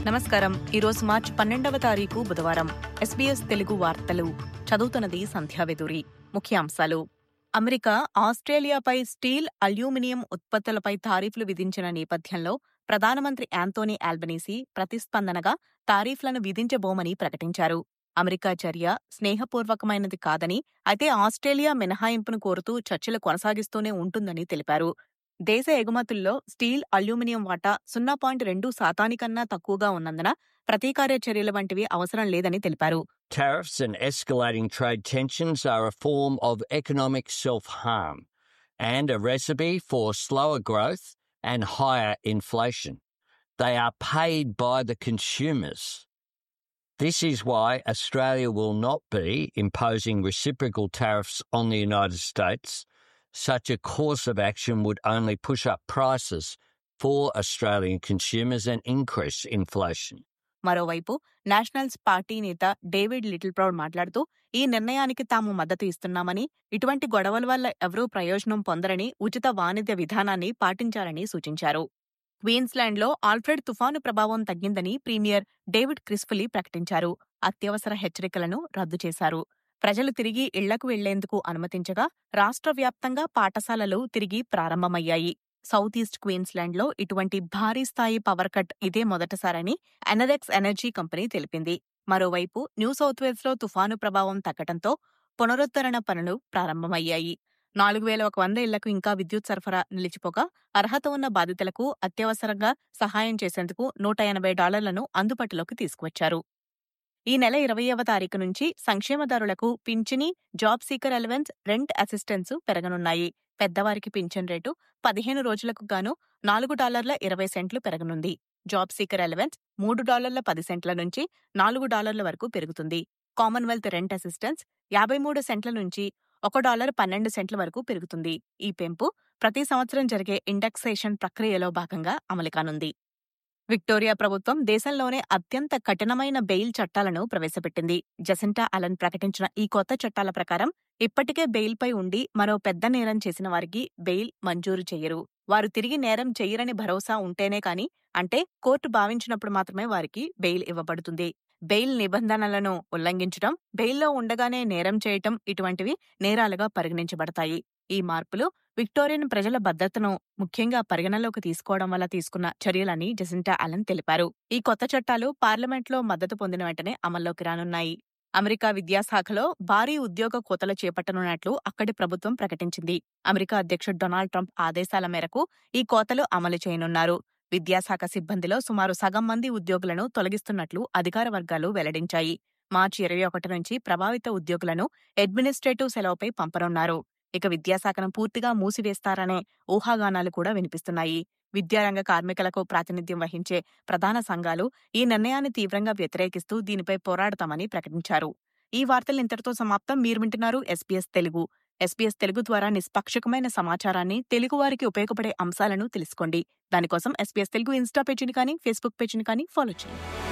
నమస్కారం ఈరోజు మార్చి పన్నెండవ తారీఖు బుధవారం ఎస్బీఎస్ తెలుగు వార్తలు చదువుతున్నది సంధ్యావెదురి ముఖ్యాంశాలు అమెరికా ఆస్ట్రేలియాపై స్టీల్ అల్యూమినియం ఉత్పత్తులపై తారీఫ్లు విధించిన నేపథ్యంలో ప్రధానమంత్రి యాంతోనీ ఆల్బనీసీ ప్రతిస్పందనగా తారీఫ్లను విధించబోమని ప్రకటించారు అమెరికా చర్య స్నేహపూర్వకమైనది కాదని అయితే ఆస్ట్రేలియా మినహాయింపును కోరుతూ చర్చలు కొనసాగిస్తూనే ఉంటుందని తెలిపారు దేశ ఎగుమతుల్లో స్టీల్ అల్యూమినియం వాటా సున్నా పాయింట్ రెండు శాతానికన్నా తక్కువగా ఉన్నందున ప్రతీకార చర్యల వంటివి అవసరం లేదని తెలిపారు Tariffs and escalating trade tensions are a form of economic self harm and a recipe for slower growth and higher inflation. They are paid by the consumers. This is why Australia will not be imposing reciprocal tariffs on the United States. Such a course of action would only push up prices for Australian consumers and increase inflation. మరోవైపు Nationals party నేత David Littleproud మాట్లాడుతూ ఈ నిర్ణయానికి తాము మద్దతు ఇస్తున్నామని ఇటువంటి గొడవల వల్ల ఎవరూ ప్రయోజనం పొందరని ఉచిత వాణిజ్య విధానాన్ని పాటించాలని సూచించారు క్వీన్స్లాండ్లో ఆల్ఫ్రెడ్ తుఫాను ప్రభావం తగ్గిందని ప్రీమియర్ డేవిడ్ క్రిస్ఫులీ ప్రకటించారు అత్యవసర హెచ్చరికలను రద్దు చేశారు ప్రజలు తిరిగి ఇళ్లకు వెళ్లేందుకు అనుమతించగా రాష్ట్ర వ్యాప్తంగా పాఠశాలలు తిరిగి ప్రారంభమయ్యాయి సౌత్ ఈస్ట్ క్వీన్స్లాండ్లో ఇటువంటి భారీ స్థాయి పవర్ కట్ ఇదే మొదటిసారని ఎనరెక్స్ ఎనర్జీ కంపెనీ తెలిపింది మరోవైపు న్యూ సౌత్ వేల్స్లో తుఫాను ప్రభావం తగ్గడంతో పునరుద్ధరణ పనులు ప్రారంభమయ్యాయి నాలుగు వేల ఒక వంద ఇళ్లకు ఇంకా విద్యుత్ సరఫరా నిలిచిపోగా అర్హత ఉన్న బాధితులకు అత్యవసరంగా సహాయం చేసేందుకు నూట ఎనభై డాలర్లను అందుబాటులోకి తీసుకువచ్చారు ఈ నెల ఇరవయవ తారీఖు నుంచి సంక్షేమదారులకు పింఛని job seeker allowance rent assistance పెరగనున్నాయి పెద్దవారికి పింఛన్ రేటు పదిహేను రోజులకు గాను నాలుగు డాలర్ల ఇరవై సెంట్లు పెరగనుంది జాబ్ సీకర్ అలవెన్స్ మూడు డాలర్ల పది సెంట్ల నుంచి నాలుగు డాలర్ల వరకు పెరుగుతుంది కామన్వెల్త్ రెంట్ అసిస్టెన్స్ యాభై మూడు సెంట్ల నుంచి ఒక డాలర్ పన్నెండు సెంట్ల వరకు పెరుగుతుంది ఈ పెంపు ప్రతి సంవత్సరం జరిగే ఇండెక్సేషన్ ప్రక్రియలో భాగంగా అమలు కానుంది విక్టోరియా ప్రభుత్వం దేశంలోనే అత్యంత కఠినమైన బెయిల్ చట్టాలను ప్రవేశపెట్టింది జసింటా అలన్ ప్రకటించిన ఈ కొత్త చట్టాల ప్రకారం ఇప్పటికే బెయిల్పై ఉండి మరో పెద్ద నేరం చేసిన వారికి బెయిల్ మంజూరు చేయరు వారు తిరిగి నేరం చెయ్యరని భరోసా ఉంటేనే కాని అంటే కోర్టు భావించినప్పుడు మాత్రమే వారికి బెయిల్ ఇవ్వబడుతుంది బెయిల్ నిబంధనలను ఉల్లంఘించడం బెయిల్లో ఉండగానే నేరం చేయటం ఇటువంటివి నేరాలుగా పరిగణించబడతాయి ఈ మార్పులు విక్టోరియన్ ప్రజల భద్రతను ముఖ్యంగా పరిగణలోకి తీసుకోవడం వల్ల తీసుకున్న చర్యలని జసింటా అలన్ తెలిపారు ఈ కొత్త చట్టాలు పార్లమెంట్లో మద్దతు పొందిన వెంటనే అమల్లోకి రానున్నాయి అమెరికా విద్యాశాఖలో భారీ ఉద్యోగ కోతలు చేపట్టనున్నట్లు అక్కడి ప్రభుత్వం ప్రకటించింది అమెరికా అధ్యక్షుడు డొనాల్డ్ ట్రంప్ ఆదేశాల మేరకు ఈ కోతలు అమలు చేయనున్నారు విద్యాశాఖ సిబ్బందిలో సుమారు సగం మంది ఉద్యోగులను తొలగిస్తున్నట్లు అధికార వర్గాలు వెల్లడించాయి మార్చి ఇరవై ఒకటి నుంచి ప్రభావిత ఉద్యోగులను అడ్మినిస్ట్రేటివ్ సెలవుపై పంపనున్నారు ఇక విద్యాశాఖను పూర్తిగా మూసివేస్తారనే ఊహాగానాలు కూడా వినిపిస్తున్నాయి విద్యారంగ కార్మికులకు ప్రాతినిధ్యం వహించే ప్రధాన సంఘాలు ఈ నిర్ణయాన్ని తీవ్రంగా వ్యతిరేకిస్తూ దీనిపై పోరాడతామని ప్రకటించారు ఈ వార్తలు ఇంతటితో సమాప్తం మీరు వింటున్నారు ఎస్పీఎస్ తెలుగు ఎస్పీఎస్ తెలుగు ద్వారా నిష్పాక్షికమైన సమాచారాన్ని తెలుగువారికి ఉపయోగపడే అంశాలను తెలుసుకోండి దానికోసం ఎస్పీఎస్ తెలుగు ఇన్స్టా పేజీని కానీ ఫేస్బుక్ పేజీని కానీ ఫాలో చేయండి